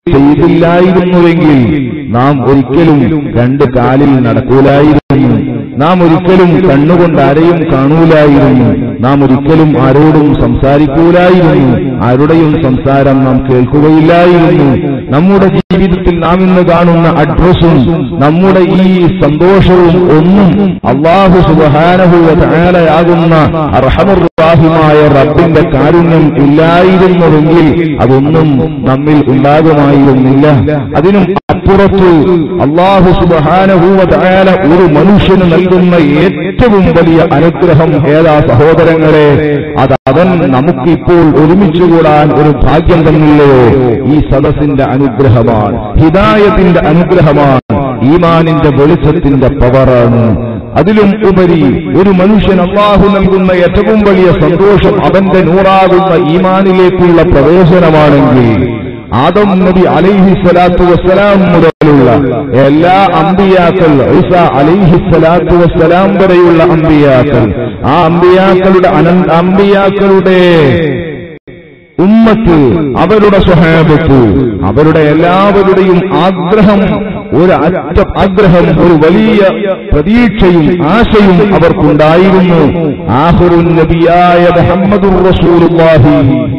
ചെയ്തില്ലായിരുന്നുവെങ്കിൽ നാം ഒരിക്കലും രണ്ട് കാലിൽ നടക്കൂലായിരുന്നു നാം ഒരിക്കലും കണ്ണുകൊണ്ട് ആരെയും കാണൂലായിരുന്നു നാം ഒരിക്കലും ആരോടും സംസാരിക്കൂലായിരുന്നു ആരുടെയും സംസാരം നാം കേൾക്കുകയില്ലായിരുന്നു നമ്മുടെ ജീവിതത്തിൽ നാം ഇന്ന് കാണുന്ന അഡ്രസ്സും നമ്മുടെ ഈ സന്തോഷവും ഒന്നും അള്ളാഹു സുബഹാനഹുവാകുന്ന അർഹമുറാഹിമായ റബ്ബിന്റെ കാരുണ്യം ഇല്ലായിരുന്നുവെങ്കിൽ അതൊന്നും നമ്മിൽ ഉണ്ടാകുമായിരുന്നില്ല അതിനും അപ്പുറത്ത് അള്ളാഹു സുബഹാനഹൂവല ഒരു മനുഷ്യന് നൽകുന്ന ഏറ്റവും വലിയ അനുഗ്രഹം ഏതാ സഹോദരങ്ങളെ അത് അവൻ നമുക്കിപ്പോൾ ഒരുമിച്ച് കൂടാൻ ഒരു ഭാഗ്യം തന്നില്ലയോ ഈ സദസ്സിന്റെ അനുഗ്രഹമാണ് ഹിദായത്തിന്റെ അനുഗ്രഹമാണ് ഈമാനിന്റെ വെളിച്ചത്തിന്റെ പവറാണ് അതിലും ഉപരി ഒരു മനുഷ്യൻ അള്ളാഹു നൽകുന്ന ഏറ്റവും വലിയ സന്തോഷം അവന്റെ നൂറാകുന്ന ഈമാനിലേക്കുള്ള പ്രവേശനമാണെങ്കിൽ ആദം നബി അലൈഹി സ്വലാത്തു വസ്സലാം മുതലുള്ള എല്ലാ അമ്പിയാക്കൾ ഈസ അലൈഹി സ്വലാത്തു വസ്സലാം വരെയുള്ള അമ്പിയാക്കൾ ആ അമ്പിയാക്കളുടെ അനന്ത അമ്പിയാക്കളുടെ ഉമ്മത്ത് അവരുടെ സ്വഹാബത്ത് അവരുടെ എല്ലാവരുടെയും ആഗ്രഹം ഒരു അറ്റ ആഗ്രഹം ഒരു വലിയ പ്രതീക്ഷയും ആശയും അവർക്കുണ്ടായിരുന്നു ആഹുറുൻ നബിയായ മുഹമ്മദുർ റസൂലുള്ളാഹി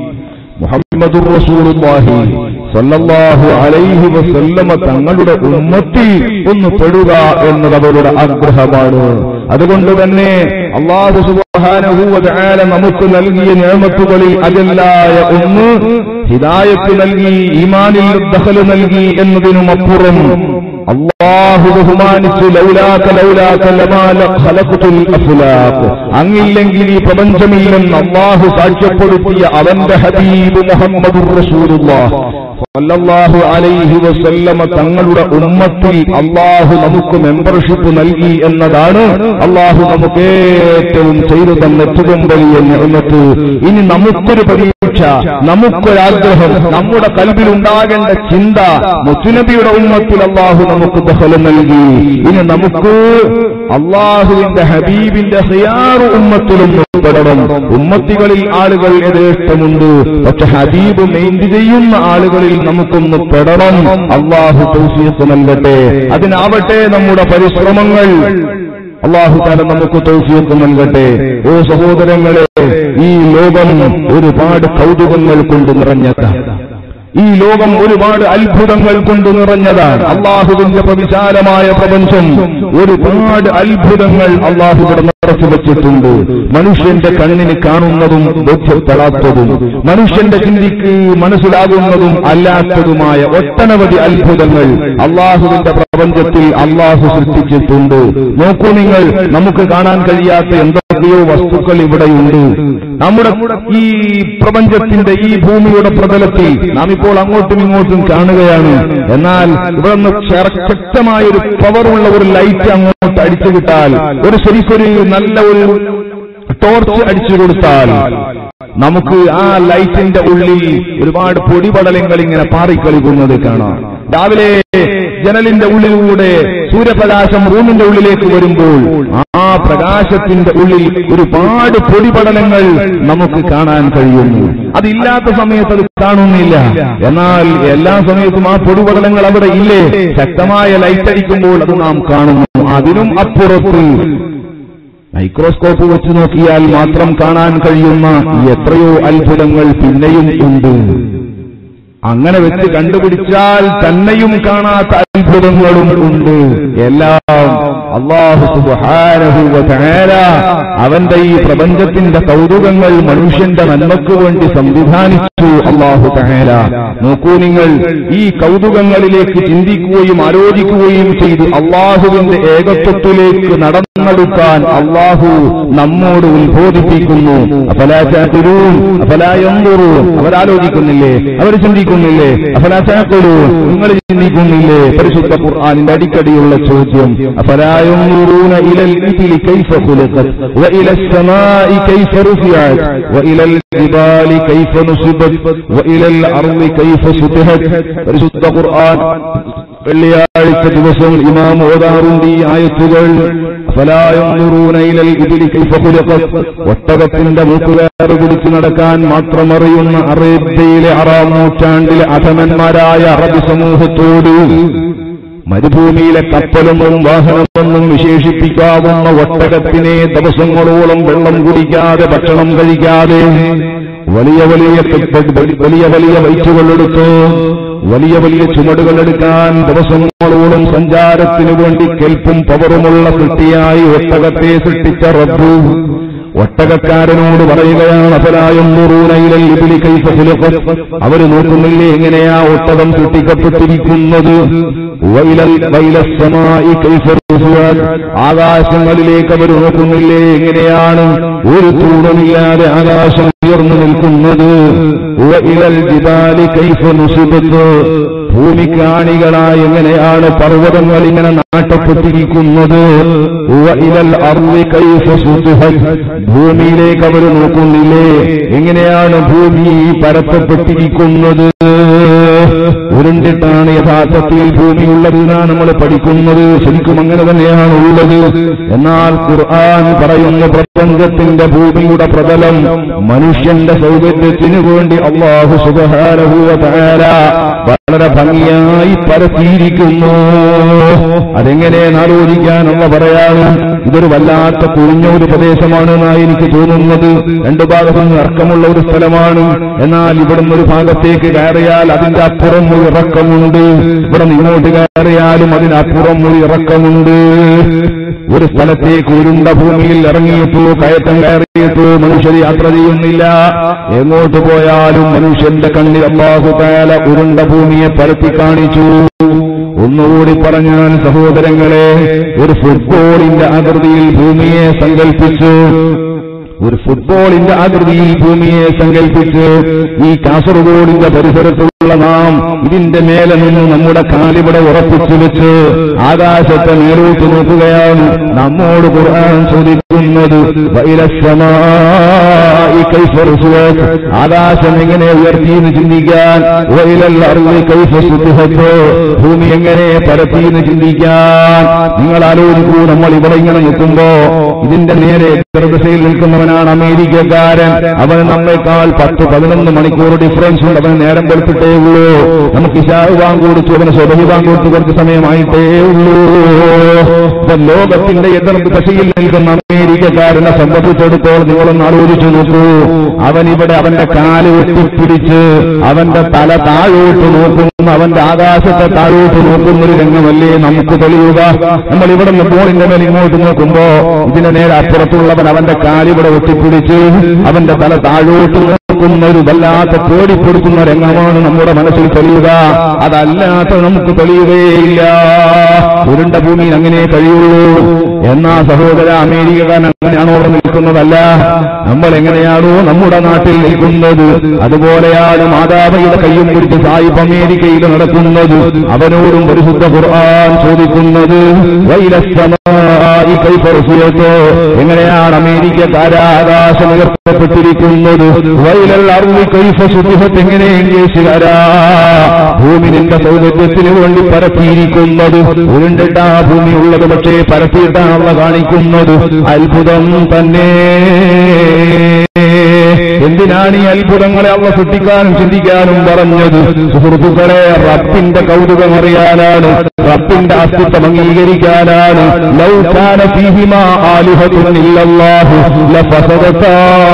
മുഹമ്മദുർ റസൂലുള്ളാഹി സല്ലല്ലാഹു അലൈഹി വസല്ലമ തങ്ങളുടെ ഉമ്മത്തിൽ ഒന്ന് പെടുക എന്നത് അവരുടെ ആഗ്രഹമാണ് അതുകൊണ്ട് തന്നെ അള്ളാഹു സുബ്ഹാനഹു വ തആല നമുക്ക് നൽകിയ നിയമത്തുകളിൽ അജല്ലായ ഒന്ന് ഹിദായത്ത് നൽകി ഈമാനിൽ ദഖല് നൽകി എന്നതിനുമപ്പുറം അള്ളാഹു ബഹുമാനിച്ചു ലൗലാക ലൗലാക ലമാല ഖലഖ്തുൽ അഫ്ലാഖ് അങ്ങില്ലെങ്കിൽ ഈ പ്രപഞ്ചമില്ലെന്ന് അള്ളാഹു സാക്ഷ്യപ്പെടുത്തിയ അവന്റെ ഹബീബ് മുഹമ്മദുർ റസൂലുള്ളാഹ് സല്ലല്ലാഹു അലൈഹി വസല്ലമ തങ്ങളുടെ ഉമ്മത്തിൽ അള്ളാഹു നമുക്ക് മെമ്പർഷിപ്പ് നൽകി എന്നതാണ് അള്ളാഹു നമുക്ക് ഏറ്റവും ചെയ്തു തന്ന ഏറ്റവും വലിയ നിയമത്ത് ഇനി നമുക്കൊരു പരീക്ഷ നമുക്കൊരാഗ്രഹം നമ്മുടെ കൽബിൽ ഉണ്ടാകേണ്ട ചിന്ത മുത്തുനബിയുടെ ഉമ്മത്തിൽ അള്ളാഹു നമുക്ക് ദഹല് നൽകി ഇനി നമുക്ക് അള്ളാഹുവിന്റെ ഹബീബിന്റെ ഹയാറു ഉമ്മത്തിലും ഉൾപ്പെടണം ഉമ്മത്തികളിൽ ആളുകൾ യഥേഷ്ടമുണ്ട് പക്ഷെ ഹബീബ് മെയിൻറ്റ് ചെയ്യുന്ന ആളുകളിൽ നമുക്കൊന്ന് പെടണം അള്ളാഹു തൗഫീഖ് നൽകട്ടെ അതിനാവട്ടെ നമ്മുടെ പരിശ്രമങ്ങൾ അള്ളാഹു താല നമുക്ക് തൗഫീഖ് നൽകട്ടെ ഓ സഹോദരങ്ങളെ ഈ ലോകം ഒരുപാട് കൗതുകങ്ങൾ കൊണ്ട് നിറഞ്ഞതാണ് ഈ ലോകം ഒരുപാട് അത്ഭുതങ്ങൾ കൊണ്ട് നിറഞ്ഞതാണ് അള്ളാഹുവിന്റെ വിശാലമായ പ്രപഞ്ചം ഒരുപാട് അത്ഭുതങ്ങൾ അള്ളാഹു ഇവിടെ നിറച്ചു വെച്ചിട്ടുണ്ട് മനുഷ്യന്റെ കണ്ണിന് കാണുന്നതും ബോധ്യപ്പെടാത്തതും മനുഷ്യന്റെ ചിന്തിക്ക് മനസ്സിലാകുന്നതും അല്ലാത്തതുമായ ഒട്ടനവധി അത്ഭുതങ്ങൾ അള്ളാഹുവിന്റെ പ്രപഞ്ചത്തിൽ അള്ളാഹു സൃഷ്ടിച്ചിട്ടുണ്ട് നോക്കൂ നിങ്ങൾ നമുക്ക് കാണാൻ കഴിയാത്ത എന്തൊക്കെയോ വസ്തുക്കൾ ഇവിടെയുണ്ട് നമ്മുടെ ഈ പ്രപഞ്ചത്തിന്റെ ഈ ഭൂമിയുടെ പ്രതലത്തിൽ നാം ഇപ്പോൾ അങ്ങോട്ടും ഇങ്ങോട്ടും കാണുകയാണ് എന്നാൽ ഇവിടെ നിന്ന് ശക്തമായ ഒരു പവറുള്ള ഒരു ലൈറ്റ് അങ്ങോട്ട് അടിച്ചു വിട്ടാൽ ഒരു ശരിക്കൊരു നല്ല ഒരു ടോർച്ച് അടിച്ചു കൊടുത്താൽ നമുക്ക് ആ ലൈറ്റിന്റെ ഉള്ളിൽ ഒരുപാട് പൊടിപടലങ്ങൾ ഇങ്ങനെ പാറിക്കളിക്കുന്നത് കാണാം രാവിലെ ജനലിന്റെ ഉള്ളിലൂടെ സൂര്യപ്രകാശം റൂമിന്റെ ഉള്ളിലേക്ക് വരുമ്പോൾ ആ പ്രകാശത്തിന്റെ ഉള്ളിൽ ഒരുപാട് പൊടിപടലങ്ങൾ നമുക്ക് കാണാൻ കഴിയുന്നു അതില്ലാത്ത സമയത്ത് അത് കാണുന്നില്ല എന്നാൽ എല്ലാ സമയത്തും ആ പൊടിപടലങ്ങൾ അവിടെ ഇല്ലേ ശക്തമായ ലൈറ്റ് അടിക്കുമ്പോൾ അത് നാം കാണുന്നു അതിനും അപ്പുറത്ത് മൈക്രോസ്കോപ്പ് വെച്ച് നോക്കിയാൽ മാത്രം കാണാൻ കഴിയുന്ന എത്രയോ അത്ഭുതങ്ങൾ പിന്നെയും ഉണ്ട് അങ്ങനെ വെച്ച് കണ്ടുപിടിച്ചാൽ തന്നെയും കാണാത്ത അത്ഭുതങ്ങളും ഉണ്ട് എല്ലാം അള്ളാഹു സുബ്ഹാനഹു വ തആല അവന്റെ ഈ പ്രപഞ്ചത്തിന്റെ കൗതുകങ്ങൾ മനുഷ്യന്റെ നന്മയ്ക്ക് വേണ്ടി സംവിധാനിച്ചു അള്ളാഹു തആല നോക്കൂ നിങ്ങൾ ഈ കൗതുകങ്ങളിലേക്ക് ചിന്തിക്കുകയും ആലോചിക്കുകയും ചെയ്ത് അള്ളാഹുവിന്റെ ഏകത്വത്തിലേക്ക് നടന്നെടുക്കാൻ അള്ളാഹു നമ്മോട് ഉത്ബോധിപ്പിക്കുന്നു അഫലാചാതിരൂൻ അഫലായന്തുറൂ അവരാലോചിക്കുന്നില്ലേ അവർ ചിന്തിക്കുന്നില്ലേ അഫലാചാക്കലൂ നിങ്ങൾ ചിന്തിക്കുന്നില്ലേ പരിശുദ്ധ ഖുർആാനിന്റെ അടിക്കടിയുള്ള ചോദ്യം അഫലായന്തുറൂന ഇലൽ ഇബിലി കൈഫ ഖുലിഖത് വഇല السماء كيف رفعت وإلى الجبال كيف نصبت وإلى الأرض كيف سطحت പരിശുദ്ധ ഖുർആൻ വെള്ളിയാഴ്ച ദിവസം ഇമാം ഓതാറുണ്ട് ഈ ആയത്തുകൾ ഫലായൂനയിലൽ ഇതിൽ ഒട്ടകത്തിന്റെ മൂക്കുവേറെ പിടിച്ചു നടക്കാൻ മാത്രം അറിയുന്ന അറേബ്യയിലെ ആറാം നൂറ്റാണ്ടിലെ അധമന്മാരായ അറബി സമൂഹത്തോട് മരുഭൂമിയിലെ കപ്പലൊന്നും വാഹനമൊന്നും വിശേഷിപ്പിക്കാവുന്ന ഒട്ടകത്തിനെ ദിവസങ്ങളോളം വെള്ളം കുടിക്കാതെ ഭക്ഷണം കഴിക്കാതെ വലിയ വലിയ കെട്ട് വലിയ വലിയ വൈറ്റുകളെടുത്ത് വലിയ വലിയ ചുമടുകളെടുക്കാൻ ദിവസങ്ങളോളം സഞ്ചാരത്തിനു വേണ്ടി കെൽപ്പും പവറുമുള്ള സൃഷ്ടിയായി ഒട്ടകത്തെ സൃഷ്ടിച്ച റബ്ബു ഒട്ടകക്കാരനോട് പറയുകയാണ് അപരായൊന്നൂറൂനയിലൽ ഇബിലി കൈഫ ഖുലിഖത്. അവര് നോക്കുന്നില്ലേ എങ്ങനെയാ ഒട്ടകം സൃഷ്ടിക്കപ്പെട്ടിരിക്കുന്നത് വൈലൽ വൈലസ്സമായി കൈഫ റുഫിഅത്. ആകാശങ്ങളിലേക്ക് അവർ നോക്കുന്നില്ലേ എങ്ങനെയാണ് ഒരു തൂണമില്ലാതെ ആകാശം ഉയർന്നു നിൽക്കുന്നത് വൈലൽ ജിബാലി കൈഫ നുസിബത്ത് ഭൂമിക്കാണികളായി എങ്ങനെയാണ് പർവ്വതങ്ങൾ ഇങ്ങനെ നാട്ടപ്പെട്ടിരിക്കുന്നത് വഇലൽ അർളി കൈഫ സുതിഹത്. ഭൂമിയിലേക്ക് അവർ നോക്കുന്നില്ലേ എങ്ങനെയാണ് ഭൂമി പരത്തപ്പെട്ടിരിക്കുന്നത് ഉരുണ്ടിട്ടാണ് യഥാർത്ഥത്തിൽ ഭൂമിയുള്ളതെന്നാണ് നമ്മൾ പഠിക്കുന്നത് ശരിക്കും അങ്ങനെ തന്നെയാണ് ഉള്ളത് എന്നാൽ ഖുർആൻ പറയുന്ന പ്രപഞ്ചത്തിന്റെ ഭൂമിയുടെ പ്രതലം മനുഷ്യന്റെ സൗകര്യത്തിനു വേണ്ടി അള്ളാഹു സുബഹാരഹുവ തആല വളരെ ഭംഗിയായി പരത്തിയിരിക്കുന്നു അതെങ്ങനെയെന്ന് ആലോചിക്കാനുള്ള പറയാനും ഇതൊരു വല്ലാത്ത കുഴിഞ്ഞ ഒരു പ്രദേശമാണെന്നാണ് എനിക്ക് തോന്നുന്നത് രണ്ടു ഭാഗത്തും ഇറക്കമുള്ള ഒരു സ്ഥലമാണ് എന്നാൽ ഇവിടുന്ന് ഒരു ഭാഗത്തേക്ക് കയറിയാൽ അതിന്റെ അപ്പുറം ഒരു ഇറക്കമുണ്ട് ഇവിടെ ഇങ്ങോട്ട് കയറിയാലും അതിനപ്പുറം ഒരു ഇറക്കമുണ്ട് ഒരു സ്ഥലത്തേക്ക് ഉരുണ്ട ഭൂമിയിൽ ഇറങ്ങിയിട്ടു കയറ്റം കയറിയിട്ടു മനുഷ്യർ യാത്ര ചെയ്യുന്നില്ല എങ്ങോട്ട് പോയാലും മനുഷ്യന്റെ കണ്ണിൽ അള്ളാഹു താല ഉരുണ്ട ഭൂമിയെ പരത്തി കാണിച്ചു ഒന്നുകൂടി പറഞ്ഞാൽ സഹോദരങ്ങളെ ഒരു ഫുട്ബോളിന്റെ ആകൃതിയിൽ ഭൂമിയെ സങ്കല്പിച്ചു ഒരു ഫുട്ബോളിന്റെ ആകൃതിയിൽ ഭൂമിയെ സങ്കല്പിച്ച് ഈ കാസർഗോഡിന്റെ പരിസരത്തുള്ള നാം ഇതിന്റെ മേലെ നിന്ന് നമ്മുടെ കാലിവിടെ ഉറപ്പിച്ചു വെച്ച് ആകാശത്തെ മേലോട്ട് നോക്കുകയാണ് നമ്മോട് ഖുർആൻ ചോദിക്കുന്നത് വൈലസ്സമായി കൈഫ റുസുവത്. ആകാശം എങ്ങനെ ഉയർത്തിയെന്ന് ചിന്തിക്കാൻ വൈലൽ അറുതി കൈഫ സുദ്ധിഹത്ത്. ഭൂമി എങ്ങനെ പരത്തിയെന്ന് ചിന്തിക്കാൻ നിങ്ങൾ ആലോചിക്കൂ നമ്മൾ ഇവിടെ ഇങ്ങനെ നിൽക്കുമ്പോ ഇതിന്റെ നേരെ ചെറുദിശയിൽ നിൽക്കുന്നവനാണ് അമേരിക്കക്കാരൻ അവന് നമ്മേക്കാൾ പത്ത് പതിനൊന്ന് മണിക്കൂർ ഡിഫറൻസ് ഉണ്ട് അവന് നേരം വെളുത്തിട്ടേ ഉള്ളൂ നമുക്ക് ഇശാഹ് വാങ്ങ് കൊടുത്തു അവന് സ്വതഹി വാങ്ങ് കൊടുത്തു കുറച്ച് സമയമായിട്ടേ ഉള്ളൂ ഇപ്പൊ ലോകത്തിന്റെ എതിർ ദിശയിൽ നിൽക്കുന്ന അമേരിക്കക്കാരനെ സംബന്ധിച്ചിടത്തോളം നിങ്ങളൊന്ന് ആലോചിച്ചു നോക്കൂ അവൻ ഇവിടെ അവന്റെ കാല് വെട്ടിപ്പിടിച്ച് അവന്റെ തല താഴോട്ട് നോക്കുന്ന അവന്റെ ആകാശത്തെ താഴോട്ട് നോക്കുന്ന ഒരു രംഗമല്ലേ നമുക്ക് തെളിയുക നമ്മൾ ഇവിടെ നിന്ന് ബോളിന്റെ മേൽ ഇങ്ങോട്ട് നോക്കുമ്പോ ഇതിന്റെ നേരെ അപ്പുറത്തുള്ളവൻ അവന്റെ കാലിവിടെ ഒട്ടിപ്പിടിച്ച് അവന്റെ തല താഴോട്ട് നോക്കുന്ന ഒരു വല്ലാത്ത പേടിപ്പെടുത്തുന്ന രംഗമാണ് നമ്മുടെ മനസ്സിൽ തെളിയുക അതല്ലാത്ത നമുക്ക് തെളിയുകയില്ല ഉരുണ്ട ഭൂമിയിൽ അങ്ങനെ കഴിയുള്ളൂ എന്നാ സഹോദര അമേരിക്കക്കാരൻ അങ്ങനെയാണോ അവിടെ നിൽക്കുന്നതല്ല നമ്മൾ എങ്ങനെയാണോ നമ്മുടെ നാട്ടിൽ നിൽക്കുന്നത് അതുപോലെയാണ് മാതാവയുടെ കയ്യും പിടിച്ച് സായിബ് അമേരിക്കയിൽ നടക്കുന്നത് അവനോടും പരിശുദ്ധ ഖുർആൻ ചോദിക്കുന്നത് വൈലസ്സമായി കൈഫ റുഫിയത്ത്. എങ്ങനെയാണ് അമേരിക്കക്കാര ആകാശം ഉയർത്തപ്പെട്ടിരിക്കുന്നത് വൈലൽ അറുതി കൈഫ സുഖത്ത് എങ്ങനെ ഇംഗ്ലീഷുകാരാ ഭൂമി നിന്റെ സൗകര്യത്തിന് വേണ്ടി പരത്തിയിരിക്കുന്നത് ഉരുണ്ടിട്ടാ ഭൂമി ഉള്ളത് പക്ഷേ പരത്തിയിട്ടാണ് കാണിക്കുന്നത് അത്ഭുതം തന്നെ എന്തിനാണ് ഈ അത്ഭുതങ്ങളെ അവ സൃഷ്ടിക്കാനും ചിന്തിക്കാനും പറഞ്ഞത് സുഹൃത്തുക്കളെ റബ്ബിന്റെ കൗതുകം അറിയാനാണ് റബ്ബിന്റെ അസ്തിത്വം അംഗീകരിക്കാനാണ് ലൗകാന ഫീഹിമ ആലിഹത്തുൻ ഇല്ലല്ലാഹു ലഫസദതാ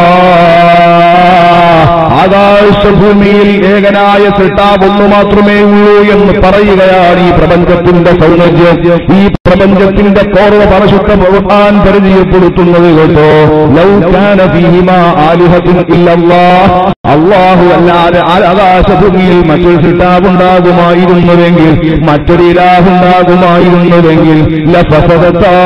ആകാശഭൂമിയിൽ ഏകനായ സൃഷ്ടാവ് ഒന്ന് മാത്രമേ ഉള്ളൂ എന്ന് പറയുകയാണ് ഈ പ്രപഞ്ചത്തിന്റെ സൗന്ദര്യം ഈ പ്രപഞ്ചത്തിന്റെ കോർവ പരിശുദ്ധ ഭഗവാൻ പരിചയപ്പെടുത്തുന്നത് കേട്ടോ ലൗകാന ഫീഹിമ ആലിഹത്തുൻ ഇല്ലല്ലാഹ് അള്ളാഹു അല്ലാതെ ആ ആകാശഭൂമിയിൽ മറ്റൊരു സൃഷ്ടാവുണ്ടാകുമായിരുന്നുവെങ്കിൽ മറ്റൊരു ഇലാഹുണ്ടാകുമായിരുന്നുവെങ്കിൽ ലഫസദത്താ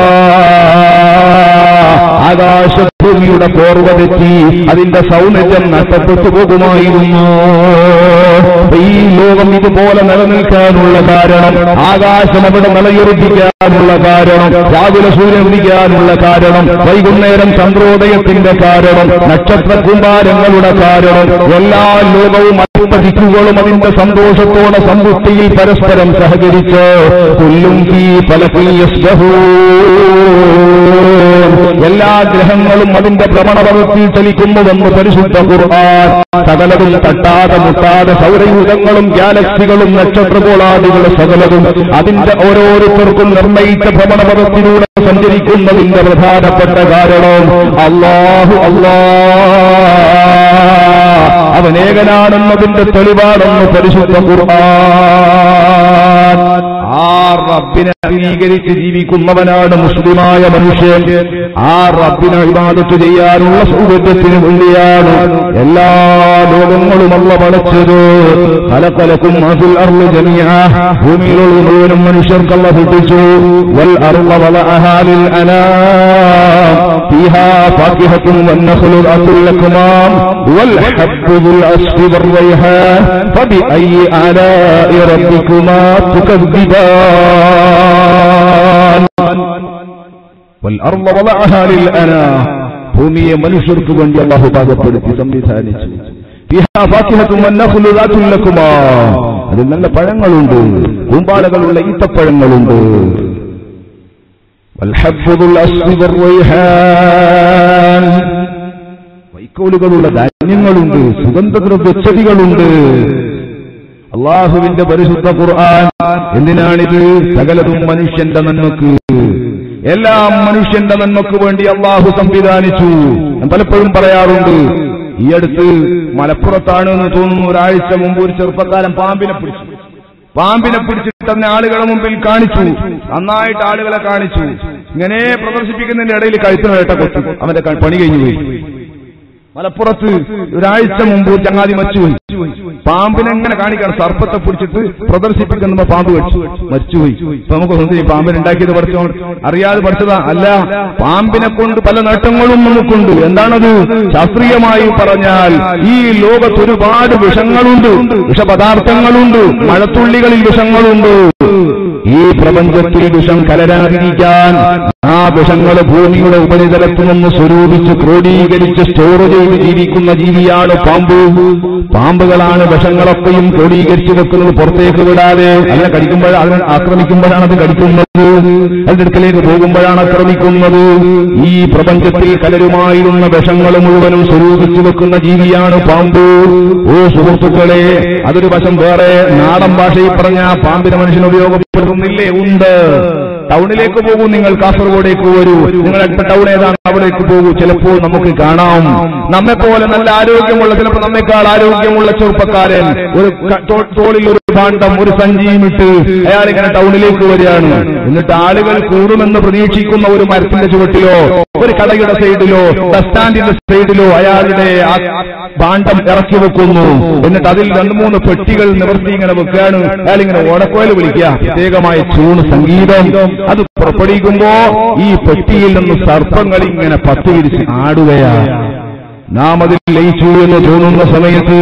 ആകാശഭൂമിയുടെ കോർവ തെറ്റി അതിന്റെ സൗന്ദര്യം നഷ്ടപ്പെട്ടു പോകുമായിരുന്നു ഈ ലോകം ഇതുപോലെ നിലനിൽക്കാനുള്ള കാരണം ആകാശം അവിടെ നിലയുറപ്പിക്കാനുള്ള കാരണം രാവിലെ സൂര്യൻ ഉദിക്കാനുള്ള കാരണം വൈകുന്നേരം ചന്ദ്രോദയത്തിന്റെ കാരണം നക്ഷത്ര കുമ്പാരങ്ങളുടെ കാരണം എല്ലാ ലോകവും അഷ്ടദിക്കുകളും അതിന്റെ സന്തോഷത്തോടെ സമ്പുഷ്ടിയിൽ പരസ്പരം സഹകരിച്ച് കൊല്ലും ഈ പലത്തിൽ എല്ലാ ഗ്രഹങ്ങളും അതിന്റെ ഭ്രമണപഥത്തിൽ ചലിക്കുന്നുവെന്ന് പരിശുദ്ധ ഖുർആൻ സകലതും തട്ടാതെ മുട്ടാതെ സൗരയൂഥങ്ങളും ഗാലക്സികളും നക്ഷത്രഗോളാദികളും സകലതും അതിന്റെ ഓരോരുത്തർക്കും നിർണയിച്ച ഭ്രമണപഥത്തിലൂടെ സഞ്ചരിക്കുന്നതിന്റെ പ്രധാനപ്പെട്ട കാരണം അള്ളാഹു അള്ളാ അവൻ ഏകനാണെന്നതിന്റെ തെളിവാണെന്ന് പരിശുദ്ധ ഖുർആൻ ആ റബ്ബിനെ അംഗീകരിച്ച് ജീവിക്കുന്നവനാണ് മുസ്ലിമായ മനുഷ്യൻ ആ റബ്ബിനെ ഇബാദത്ത് ചെയ്യാനുള്ള സൗകര്യത്തിന് വേണ്ടിയാണ് എല്ലാ ലോകങ്ങളും അല്ല പടച്ചത് ഫലഫലക്കും അതിൽ അറുള് ജമിയ ഭൂമിയിലുള്ള മുഴുവനും മനുഷ്യർക്കല്ല സൃഷ്ടിച്ചു വൽ അറുള വല അഹാലിൽ അനാ فيها فاكهة والنخل ذات الأكمام والحب ذو العصف والريحان فبأي آلاء ربكما تكذبان والأرض وضعها للأنام ഭൂമിയെ മനുഷ്യർക്ക് വേണ്ടി അള്ളാഹു പാകപ്പെടുത്തി സംവിധാനിച്ചു ഫിഹാ ഫാക്കിഹത്തും വന്നഖ്ലു ദാത്തുൽ ലക്കുമാം. അതിൽ നല്ല പഴങ്ങളുണ്ട് കൂമ്പാലകളുള്ള ഈത്തപ്പഴങ്ങളുണ്ട് والحب ذو الأصل والريحان വൈക്കോലുകളുള്ള ധാന്യങ്ങളുണ്ട് സുഗന്ധദ്രവ്യ ചെടികളുണ്ട് അള്ളാഹുവിന്റെ പരിശുദ്ധ ഖുർആൻ എന്തിനാണിത് സകലതും മനുഷ്യന്റെ നന്മക്ക് എല്ലാം മനുഷ്യന്റെ നന്മക്ക് വേണ്ടി അള്ളാഹു സംവിധാനിച്ചു ഞാൻ പലപ്പോഴും പറയാറുണ്ട് ഈ അടുത്ത് മലപ്പുറത്താണ് എന്ന് തോന്നുന്നു ഒരാഴ്ച മുമ്പ് ഒരു ചെറുപ്പക്കാരൻ പാമ്പിനെ പിടിച്ചു പാമ്പിനെ പിടിച്ചിട്ട് തന്നെ ആളുകളെ മുമ്പിൽ കാണിച്ചു നന്നായിട്ട് ആളുകളെ കാണിച്ചു ഇങ്ങനെ പ്രദർശിപ്പിക്കുന്നതിന്റെ ഇടയിൽ കഴുത്തിന് വേട്ട കൊച്ചു അവന്റെ ക- പണി കഴിഞ്ഞു പോയി മലപ്പുറത്ത് ഒരാഴ്ച മുമ്പ് ഒരു ചങ്ങാതി മരിച്ചുപോയി പാമ്പിനെ എങ്ങനെ കാണിക്കണം സർപ്പത്തെ പിടിച്ചിട്ട് പ്രദർശിപ്പിക്കുന്ന പാമ്പ് കടിച്ചു മരിച്ചുപോയി ഇപ്പൊ നമുക്ക് തോന്നി ഈ പാമ്പിനെ ഉണ്ടാക്കിയത് പഠിച്ചോ അറിയാതെ പഠിച്ചതാ അല്ല പാമ്പിനെ കൊണ്ട് പല നേട്ടങ്ങളും നമുക്കുണ്ട് എന്താണത് ശാസ്ത്രീയമായി പറഞ്ഞാൽ ഈ ലോകത്ത് ഒരുപാട് വിഷങ്ങളുണ്ട് വിഷപദാർത്ഥങ്ങളുണ്ട് മഴത്തുള്ളികളിൽ വിഷങ്ങളുണ്ട് ഈ പ്രപഞ്ചത്തിൽ വിഷം കലരാതിരിക്കാൻ ആ വിഷങ്ങള് ഭൂമിയുടെ ഉപരിതലത്തിൽ നിന്ന് സ്വരൂപിച്ച് ക്രോഡീകരിച്ച് സ്റ്റോർ ചെയ്ത് ജീവിക്കുന്ന ജീവിയാണ് പാമ്പ് പാമ്പുകളാണ് വിഷങ്ങളൊക്കെയും ക്രോഡീകരിച്ച് വെക്കുന്നത് പുറത്തേക്ക് വിടാതെ അതിനെ കടിക്കുമ്പോൾ അതിനെ ആക്രമിക്കുമ്പോഴാണ് അത് കടിക്കുന്നത് അതിന്റെ അടുക്കലേക്ക് പോകുമ്പോഴാണ് ആക്രമിക്കുന്നത് ഈ പ്രപഞ്ചത്തിൽ കലരുമായിരുന്ന വിഷങ്ങൾ മുഴുവനും സ്വരൂപിച്ചു വെക്കുന്ന ജീവിയാണ് പാമ്പ് ഓ സുഹൃത്തുക്കളെ അതൊരു വശം വേറെ നാടൻ ഭാഷയിൽ പറഞ്ഞ പാമ്പിനെ മനുഷ്യൻ ഉപയോഗപ്പെടുത്തുന്നില്ലേ ഉണ്ട് ടൗണിലേക്ക് പോകൂ നിങ്ങൾ കാസർഗോഡേക്ക് വരൂ നിങ്ങൾ അടുത്ത ടൗൺ ഏതാണ് അവിടേക്ക് പോകൂ ചിലപ്പോൾ നമുക്ക് കാണാം നമ്മെ പോലെ നല്ല ആരോഗ്യമുള്ള ചിലപ്പോൾ നമ്മെക്കാൾ ആരോഗ്യമുള്ള ചെറുപ്പക്കാരൻ ഒരു ക- തോ- തോളിൽ ഒരു ഭാണ്ഡം ഒരു സഞ്ചിയും ഇട്ട് അയാൾ ഇങ്ങനെ ടൗണിലേക്ക് വരികയാണ് എന്നിട്ട് ആളുകൾ കൂടുമെന്ന് പ്രതീക്ഷിക്കുന്ന ഒരു മരത്തിന്റെ ചുവട്ടിലോ ഒരു കടയുടെ സൈഡിലോ ബസ് സ്റ്റാൻഡിന്റെ സൈഡിലോ അയാളുടെ ആ ഭാണ്ഡം ഇറക്കി വെക്കുന്നു എന്നിട്ട് അതിൽ രണ്ടു മൂന്ന് പെട്ടികൾ നിവർത്തി ഇങ്ങനെ വെക്കുകയാണ് അയാൾ ഇങ്ങനെ ഓടക്കോയിൽ വിളിക്കുക പ്രത്യേകമായ ചൂണ് സംഗീതം അത് പുറപ്പെടുവിക്കുമ്പോ ഈ പെട്ടിയിൽ നിന്ന് സർപ്പങ്ങൾ ഇങ്ങനെ പത്ത് വിരിച്ച് ആടുകയാണ് നാം അതിൽ ലയിച്ചു എന്ന് തോന്നുന്ന സമയത്ത്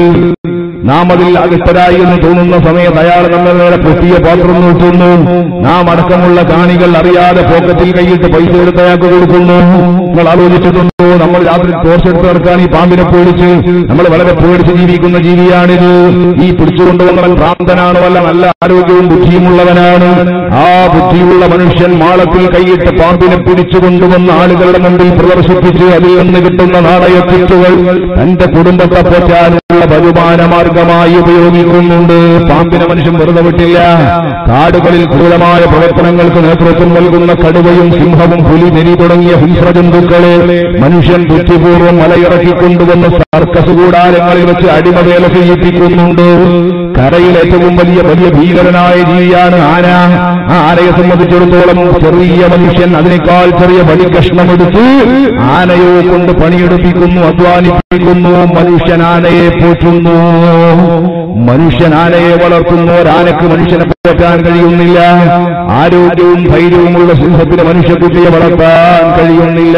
നാം അതിൽ അകത്തരായി എന്ന് തോന്നുന്ന സമയത്ത് അയാൾ നമ്മുടെ നേരെ പൊട്ടിയ പാത്രം നോക്കുന്നു നാം അടക്കമുള്ള കാണികൾ അറിയാതെ പോക്കറ്റിൽ കൈയിട്ട് പൈസ എടുത്ത് അയാൾക്ക് കൊടുക്കുന്നു നിങ്ങൾ ആലോചിച്ചിട്ടുണ്ടോ നമ്മൾ രാത്രി ടോർച്ച് എടുത്ത് നടക്കാൻ ഈ പാമ്പിനെ പേടിച്ച് നമ്മൾ വളരെ പേടിച്ച് ജീവിക്കുന്ന ജീവിയാണിത് ഈ പിടിച്ചുകൊണ്ടുവന്നവൻ ഭ്രാന്തനാണ് വല്ല നല്ല ആരോഗ്യവും ബുദ്ധിയുമുള്ളവനാണ് ആ ബുദ്ധിയുള്ള മനുഷ്യൻ മാളത്തിൽ കൈയിട്ട് പാമ്പിനെ പിടിച്ചുകൊണ്ടുവന്ന ആളുകളുടെ മുമ്പിൽ പ്രദർശിപ്പിച്ച് അതിൽ നിന്ന് കിട്ടുന്ന നാണയത്തിറ്റുകൾ തന്റെ കുടുംബത്തെ പോറ്റാനുള്ള വരുമാന മാർഗമായി ഉപയോഗിക്കുന്നുണ്ട് പാമ്പിനെ മനുഷ്യൻ വെറുതെ വിട്ടില്ല കാടുകളിൽ ക്രൂരമായ പ്രവർത്തനങ്ങൾക്ക് നേതൃത്വം നൽകുന്ന കടുവയും സിംഹവും പുലി നെരി തുടങ്ങിയ ഹിംസ്രജന്തുക്കളെ മനുഷ്യൻ ബുദ്ധിപൂർവ്വം മലയിറക്കിക്കൊണ്ടുവന്ന് സർക്കസ് കൂടാരങ്ങളിൽ വെച്ച് അടിമവേല ചെയ്യിപ്പിക്കുന്നുണ്ട് കരയിൽ ഏറ്റവും വലിയ വലിയ ഭീകരനായ ജീവിയാണ് ആന ആ ആനയെ സംബന്ധിച്ചിടത്തോളം ചെറിയ മനുഷ്യൻ അതിനേക്കാൾ ചെറിയ വടി കഷ്ണമെടുത്ത് ആനയോ കൊണ്ട് പണിയെടുപ്പിക്കുന്നു അധ്വാനിപ്പിക്കുന്നു മനുഷ്യൻ ആനയെ പോറ്റുന്നു മനുഷ്യൻ ആനയെ വളർത്തുന്നു ഒരാനക്ക് മനുഷ്യനെ പോറ്റാൻ കഴിയുന്നില്ല ആരോഗ്യവും ധൈര്യവുമുള്ള സിംഹത്തിന് മനുഷ്യക്കുട്ടിയെ വളർത്താൻ കഴിയുന്നില്ല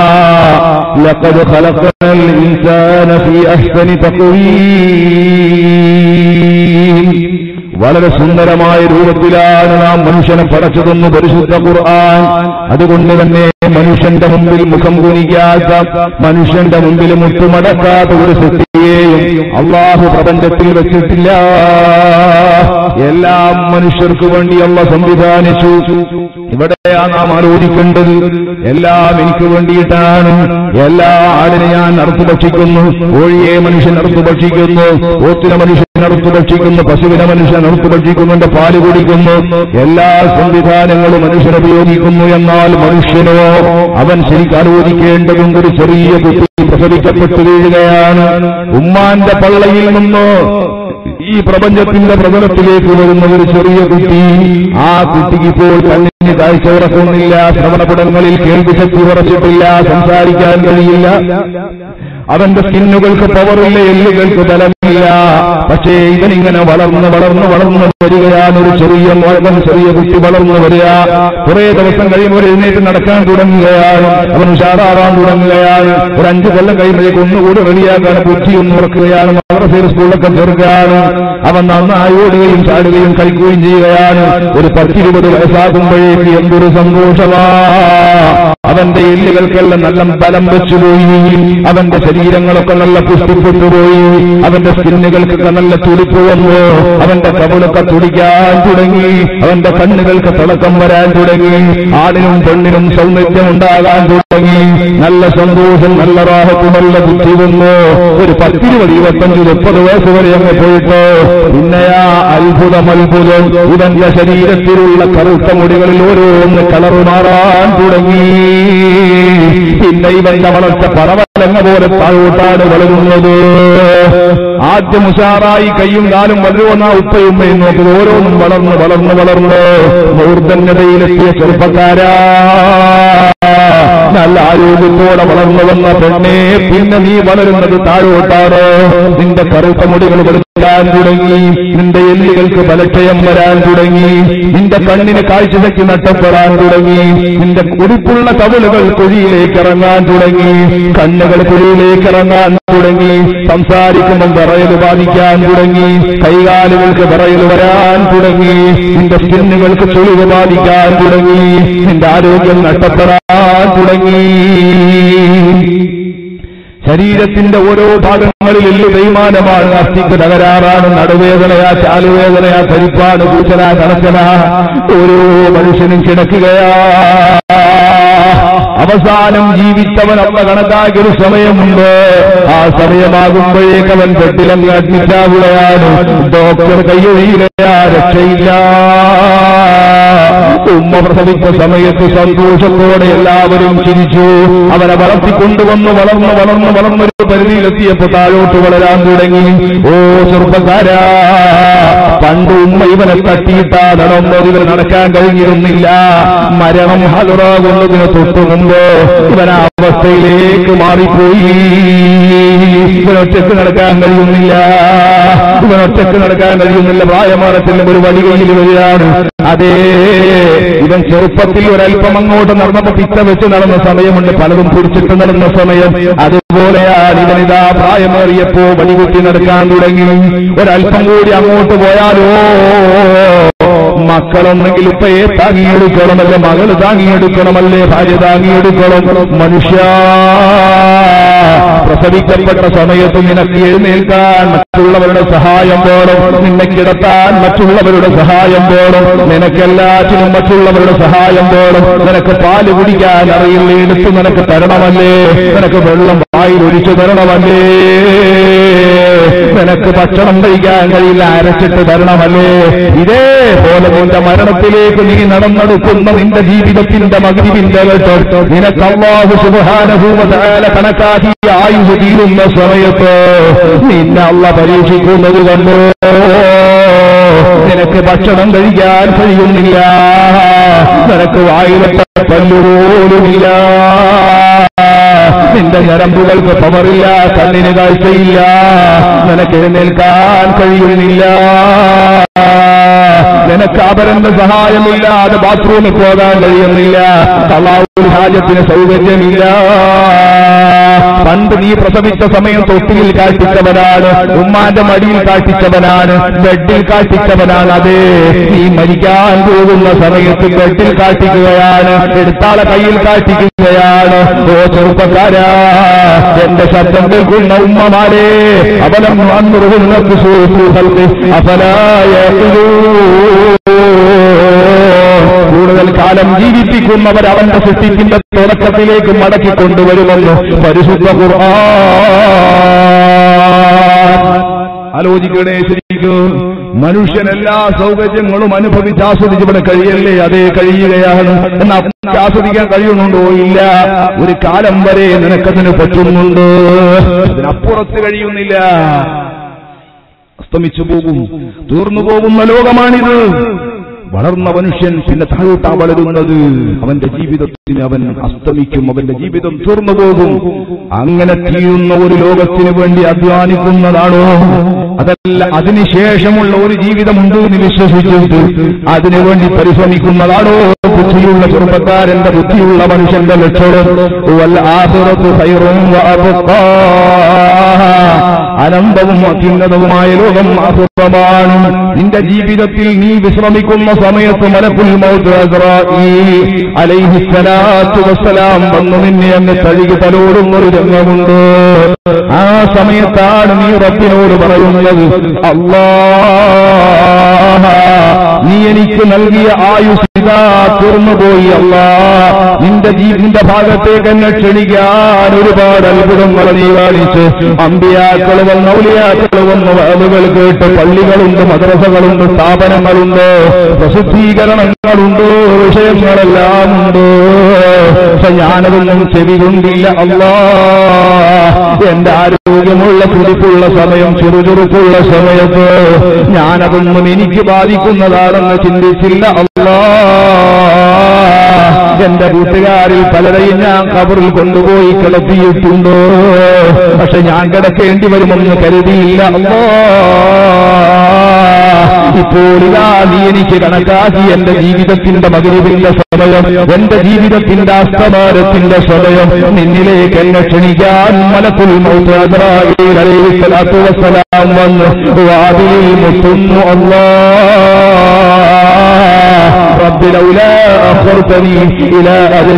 لقد خلقنا الإنسان في أحسن تقويم വളരെ സുന്ദരമായ രൂപത്തിലാണ് നാം മനുഷ്യനെ പടച്ചതെന്ന് പരിശുദ്ധ ഖുർആൻ അതുകൊണ്ട് തന്നെ മനുഷ്യന്റെ മുമ്പിൽ മുഖം കുനിക്കാത്ത മനുഷ്യന്റെ മുമ്പിൽ മുട്ടുമടക്കാത്ത ഒരു സൃഷ്ടിയെയും അള്ളാഹു പ്രപഞ്ചത്തിൽ വെച്ചിട്ടില്ല എല്ലാം മനുഷ്യർക്ക് വേണ്ടി അള്ള സംവിധാനിച്ചു ഇവിടെയാ നാം ആലോചിക്കേണ്ടത് എല്ലാം എനിക്ക് വേണ്ടിയിട്ടാണ് എല്ലാ ആടിനെ ഞാൻ അറുത്തു ഭക്ഷിക്കുന്നു കോഴിയെ മനുഷ്യൻ അറുത്തു ഭക്ഷിക്കുന്നു പോത്തിനെ മനുഷ്യൻ അറുത്തു ഭക്ഷിക്കുന്നു പശുവിനെ മനുഷ്യൻ അറുത്തു ഭക്ഷിക്കുന്നു എന്റെ പാല് കുടിക്കുന്നു എല്ലാ സംവിധാനങ്ങളും മനുഷ്യൻ ഉപയോഗിക്കുന്നു എന്നാൽ മനുഷ്യനോ അവൻ ശരിക്കും ആലോചിക്കേണ്ടതും ഒരു ചെറിയ കുട്ടി പ്രസവിക്കപ്പെട്ടു വീഴുകയാണ് ഉമ്മാന്റെ പള്ളയിൽ നിന്ന് ഈ പ്രപഞ്ചത്തിന്റെ പ്രതലത്തിലേക്ക് വരുന്ന ഒരു ചെറിയ കുട്ടി ആ കുട്ടിക്ക് ഇപ്പോൾ കണ്ണിന് കാഴ്ച ഉറക്കുന്നില്ല ശ്രവണപടങ്ങളിൽ കേൾവി ശക്തി ഉറച്ചിട്ടില്ല സംസാരിക്കാൻ കഴിയില്ല അവന്റെ സ്കിന്നുകൾക്ക് പവറില്ല എല്ലുകൾക്ക് ബലമില്ല പക്ഷേ ഇവനിങ്ങനെ വളർന്ന് വളർന്ന് വളർന്ന് വരികയാണ് ഒരു ചെറിയ മോഴൻ ചെറിയ കുട്ടി വളർന്നു വരിക കുറെ ദിവസം കഴിയുമ്പോൾ എഴുന്നേറ്റ് നടക്കാൻ തുടങ്ങുകയാണ് അവൻ ഉഷാറാറാൻ തുടങ്ങുകയാണ് ഒരു അഞ്ചു കൊല്ലം കഴിയുമ്പോഴേക്ക് ഒന്നുകൂടി റെഡിയാക്കാൻ ബുദ്ധി ഒന്ന് ഉറക്കുകയാണ് മദ്രസയിൽ സ്കൂളിലൊക്കെ ചേർക്കുകയാണ് അവൻ നന്നായി ഓടുകയും ചാടുകയും കളിക്കുകയും ചെയ്യുകയാണ് ഒരു പത്തിരുപത് വയസ്സാകുമ്പോഴേക്ക് എന്തൊരു സന്തോഷമാ അവന്റെ എല്ലുകൾക്കെല്ലാം നല്ല ബലം വെച്ചുപോയി അവന്റെ ശരീരങ്ങളൊക്കെ നല്ല പുഷ്ടിപ്പെട്ടുപോയി അവന്റെ സ്കിന്നുകൾക്കൊക്കെ നല്ല തുടിപ്പ് വന്നു അവന്റെ കവിളൊക്കെ തുടിക്കാൻ തുടങ്ങി അവന്റെ കണ്ണുകൾക്ക് തിളക്കം വരാൻ തുടങ്ങി ആണിനും പെണ്ണിനും സൗന്ദര്യം ഉണ്ടാകാൻ തുടങ്ങി നല്ല സന്തോഷം നല്ല റാഹത്ത് നല്ല ബുദ്ധി വന്നു ഒരു പത്തിരുപത് ഇരുപത്തഞ്ച് മുപ്പത് വയസ്സ് വരെ അങ്ങ് പോയിട്ട് പിന്നെയാ അത്ഭുതം അത്ഭുതം ഇവന്റെ ശരീരത്തിലുള്ള കറുത്ത മുടികളിൽ ഓരോന്ന് കളറ് മാറാൻ തുടങ്ങി പിന്നെ ഇവന്റെ വളർച്ച പറവലങ്ങ പോലെ താഴോട്ടാണ് വളരുന്നത് ആദ്യം ഉഷാറായി കയ്യും കാലും വളരുമെന്ന ഉപ്പയുമ്മയും നോക്കി ഓരോന്നും വളർന്ന് വളർന്ന് വളർന്ന് മൂർധന്യതയിലെത്തിയ ചെറുപ്പക്കാരാ നല്ല ആരോഗ്യത്തോടെ വളർന്നു വന്ന പെണ്ണെ പിന്നെ നീ വളരുന്നത് താഴോട്ടാണ് നിന്റെ കറുത്ത മുടികൾ വെളുക്കാൻ തുടങ്ങി നിന്റെ എല്ലുകൾക്ക് ബലക്ഷയം വരാൻ തുടങ്ങി നിന്റെ കണ്ണിന് കാഴ്ചശക്തി നഷ്ടപ്പെടാൻ തുടങ്ങി നിന്റെ കുടിപ്പുള്ള കവിളുകൾ കുഴിയിലേക്ക് ഇറങ്ങാൻ തുടങ്ങി കണ്ണുകൾ കുഴിയിലേക്ക് ഇറങ്ങാൻ തുടങ്ങി സംസാരിക്കുമ്പം വിറയൽ ബാധിക്കാൻ തുടങ്ങി കൈകാലുകൾക്ക് വിറയൽ വരാൻ തുടങ്ങി നിന്റെ സ്കിന്നുകൾക്ക് ചുളിവ് ബാധിക്കാൻ തുടങ്ങി നിന്റെ ആരോഗ്യം നഷ്ടപ്പെടാൻ തുടങ്ങി ശരീരത്തിന്റെ ഓരോ ഭാഗങ്ങളിൽ എല്ലു തേയ്മാനമാണ് അസ്ഥിക്ക് തകരാറാണ് നടുവേദനയാ ചാലുവേദനയാ കരിപ്പാണ് കൂച്ചന കണക്കന ഓരോ മനുഷ്യനും കിടക്കുകയാ അവസാനം ജീവിച്ചവൻ അവ കണക്കാക്കിയ ഒരു സമയമുണ്ട് ആ സമയമാകുമ്പോഴേക്ക് അവൻ പെട്ടിലങ്ങ് അഡ്മിറ്റാവുകയാണ് ഡോക്ടർ കയ്യൊഴിയുകയാ രക്ഷയില്ല ഉമ്മ പ്രസവിച്ച സമയത്ത് സന്തോഷത്തോടെ എല്ലാവരും ചിരിച്ചു അവനെ വളർത്തിക്കൊണ്ടുവന്ന് വളർന്ന് വളർന്ന് വളർന്നൊരു പരിധിയിലെത്തിയപ്പോ താഴോട്ട് വളരാൻ തുടങ്ങി ഓ ചെറുപ്പക്കാരാ പണ്ട് ഉമ്മ ഇവനെ തട്ടിയിട്ടാ നടന്നത് ഇവന് നടക്കാൻ കഴിഞ്ഞിരുന്നില്ല മരണം ഹലുറാകുന്നതിന് തൊട്ടു മുമ്പ് ഇവൻ ആ അവസ്ഥയിലേക്ക് മാറിപ്പോയി ഇവനൊറ്റക്ക് നടക്കാൻ കഴിയുന്നില്ല ഇവനൊറ്റക്ക് നടക്കാൻ കഴിയുന്നില്ല പ്രായമാനത്തിലും ഒരു വഴി കയ്യിൽ വരികയാണ് അതേ ഇവൻ ചെറുപ്പത്തിൽ ഒരല്പം അങ്ങോട്ട് നടന്നപ്പോ പിത്ത വെച്ച് നടന്ന സമയമുണ്ട് പലതും പിടിച്ചിട്ട് നടന്ന സമയം അതുപോലെയാണ് ഇവനിതാ പ്രായമേറിയപ്പോ വടികുത്തി നടക്കാൻ തുടങ്ങി ഒരല്പം കൂടി അങ്ങോട്ട് പോയാലോ മക്കളൊന്നെങ്കിൽ ഉപ്പയെ താങ്ങിയെടുക്കണമല്ലേ മകള് താങ്ങിയെടുക്കണമല്ലേ ഭാര്യ താങ്ങിയെടുക്കണം മനുഷ്യ പ്രസവിക്കപ്പെട്ട സമയത്ത് നിനക്ക് എഴുന്നേൽക്കാൻ മറ്റുള്ളവരുടെ സഹായം വേണം നിന്നെ കിടത്താൻ മറ്റുള്ളവരുടെ സഹായം വേണം നിനക്കെല്ലാറ്റിനും മറ്റുള്ളവരുടെ സഹായം വേണം നിനക്ക് പാല് കുടിക്കാൻ അറിയില്ല എടുത്ത് നിനക്ക് തരണമല്ലേ നിനക്ക് വെള്ളം വായിൽ ഒഴിച്ചു തരണമല്ലേ നിനക്ക് ഭക്ഷണം കഴിക്കാൻ കഴിയില്ല അരച്ചിട്ട് തരണമല്ലേ ഇതേപോലെ നിന്റെ മരണത്തിലേക്ക് നീ നടന്നെടുക്കുന്ന നിന്റെ ജീവിതത്തിന്റെ മകിരിവിന്റെ കേട്ടോ നിനക്ക് അള്ളാഹു സുബാനുഭൂമതാല കണക്കാക്കിയ ആയുസ് തീരുന്ന സമയത്ത് നിന്നെ അള്ള പരീക്ഷിക്കുന്നത് കണ്ടോ നിനക്ക് ഭക്ഷണം കഴിക്കാൻ കഴിയുന്നില്ല നിനക്ക് വായിലത്തെ പല്ലുപോലുമില്ല നിന്റെ ഞരമ്പുകൾക്ക് പവറില്ല കണ്ണിന് കാഴ്ചയില്ല നിനക്ക് എഴുന്നേൽക്കാൻ കഴിയുന്നില്ല നിനക്ക് അപരന്റെ സഹായമില്ലാതെ ബാത്റൂമിൽ പോകാൻ കഴിയുന്നില്ല തള്ളാവൂർ ഹാജത്തിന് സൗകര്യമില്ല പണ്ട് നീ പ്രസവിച്ച സമയം തൊട്ടിയിൽ കാട്ടിച്ചവനാണ് ഉമ്മാന്റെ മടിയിൽ കാട്ടിച്ചവനാണ് ബെഡിൽ കാട്ടിച്ചവനാണ് അതെ നീ മരിക്കാൻ പോകുന്ന സമയത്ത് ബെഡിൽ കാട്ടിക്കുകയാണ് എടുത്താളെ കയ്യിൽ കാട്ടിക്കുകയാണ് ഓ ചെറുപ്പക്കാരാ എന്റെ ശബ്ദം കേൾക്കുന്ന ഉമ്മമാരെ അവലം അന്നുറുകുന്ന അഫലായ കൂടുതൽ കാലം ജീവിപ്പിക്കുന്നവർ അവന്റെ സൃഷ്ടിപ്പിന്റെ തുടക്കത്തിലേക്ക് മടക്കി കൊണ്ടുവരുമെന്ന് പരിശുദ്ധ ഖുർആൻ ആലോചിക്കണേ ശരിക്കും മനുഷ്യൻ എല്ലാ സൗകര്യങ്ങളും അനുഭവിച്ച് ആസ്വദിച്ച് ഇവിടെ കഴിയല്ലേ അതേ കഴിയുകയാണ് എന്നാൽ ആസ്വദിക്കാൻ കഴിയുന്നുണ്ടോ ഇല്ല ഒരു കാലം വരെ നിനക്കതിന് പറ്റുന്നുണ്ട് അതിനപ്പുറത്ത് കഴിയുന്നില്ല അസ്തമിച്ചു പോകും തീർന്നു പോകുന്ന ലോകമാണിത് വളർന്ന മനുഷ്യൻ പിന്നെ താഴോട്ടാ വളരുന്നത് അവന്റെ ജീവിതത്തിന് അവൻ അസ്തമിക്കും അവന്റെ ജീവിതം തീർന്നു പോകും അങ്ങനെ തീരുന്ന ഒരു ലോകത്തിന് വേണ്ടി അധ്വാനിക്കുന്നതാണോ അതല്ല അതിനുശേഷമുള്ള ഒരു ജീവിതമുണ്ട് എന്ന് വിശ്വസിച്ചിട്ട് അതിനുവേണ്ടി പരിശ്രമിക്കുന്നതാണോ ബുദ്ധിയുള്ള ചെറുപ്പക്കാരന്റെ ബുദ്ധിയുള്ള മനുഷ്യന്റെ ലക്ഷണം വൽ ആഖിറത്തു ഖൈറും വഅബ്ഖാ അനന്തവും അത്യുന്നതവുമായ ലോകം അസുഖമാണ് നിന്റെ ജീവിതത്തിൽ നീ വിശ്രമിക്കുന്ന സമയത്ത് മലക്കുൽ മൗത്ത് അസ്രാഈൽ അലൈഹിസ്സലാത്തു വസ്സലാം വന്നു നിന്നെ അങ്ങ് തഴുകി തലോടുന്ന ഒരു രംഗമുണ്ട് ആ സമയത്താണ് നീ റബ്ബിനോട് പറയുന്നത് അല്ലാ നീ എനിക്ക് നൽകിയ ആയുസ് ഇതാ തീർന്നുപോയി അല്ലാ നിന്റെ ജീവിന്റെ ഭാഗത്തേക്ക് എന്നെ ക്ഷണിക്കാൻ ഒരുപാട് അത്ഭുതങ്ങൾ നീ കാണിച്ച് അമ്പിയാക്കൾ വന്ന് ഔലിയാക്കൾ വന്ന് വാതുകൾ കേട്ട് പള്ളികളുണ്ട് മദ്രസകളുണ്ട് സ്ഥാപനങ്ങളുണ്ട് പ്രസിദ്ധീകരണങ്ങളുണ്ട് വിഷയങ്ങളെല്ലാം ഉണ്ട് പക്ഷെ ഞാനതൊന്നും ചെവി കൊണ്ടില്ല അല്ലാ എന്റെ ആരോഗ്യമുള്ള തുടിപ്പുള്ള സമയം ചുറുചുറുക്കുള്ള സമയത്ത് ഞാനതൊന്നും എനിക്ക് ബാധിക്കുന്നതാണെന്ന് ചിന്തിച്ചില്ല അല്ലാ എന്റെ കൂട്ടുകാരിൽ പലരെയും ഞാൻ കബറിൽ കൊണ്ടുപോയി കിടത്തിയിട്ടുണ്ടോ പക്ഷെ ഞാൻ കിടക്കേണ്ടി വരുമെന്ന് കരുതിയില്ല അല്ലോ ഇപ്പോൾ ഇതാ നീ എനിക്ക് കണക്കാക്കി എന്റെ ജീവിതത്തിന്റെ മകരുവിന്റെ സമയം എന്റെ ജീവിതത്തിന്റെ അസ്തമാനത്തിന്റെ സമയം നിന്നിലേക്ക് എന്നെ ക്ഷണിക്കാൻ മലക്കുൽ മൗത്ത് അസ്രാഈൽ അലൈഹിസ്സലാത്തു വസ്സലാം വന്ന് വാതിലിൽ മുട്ടുന്നു അല്ലാ رب لولا أخرتني إلى أجل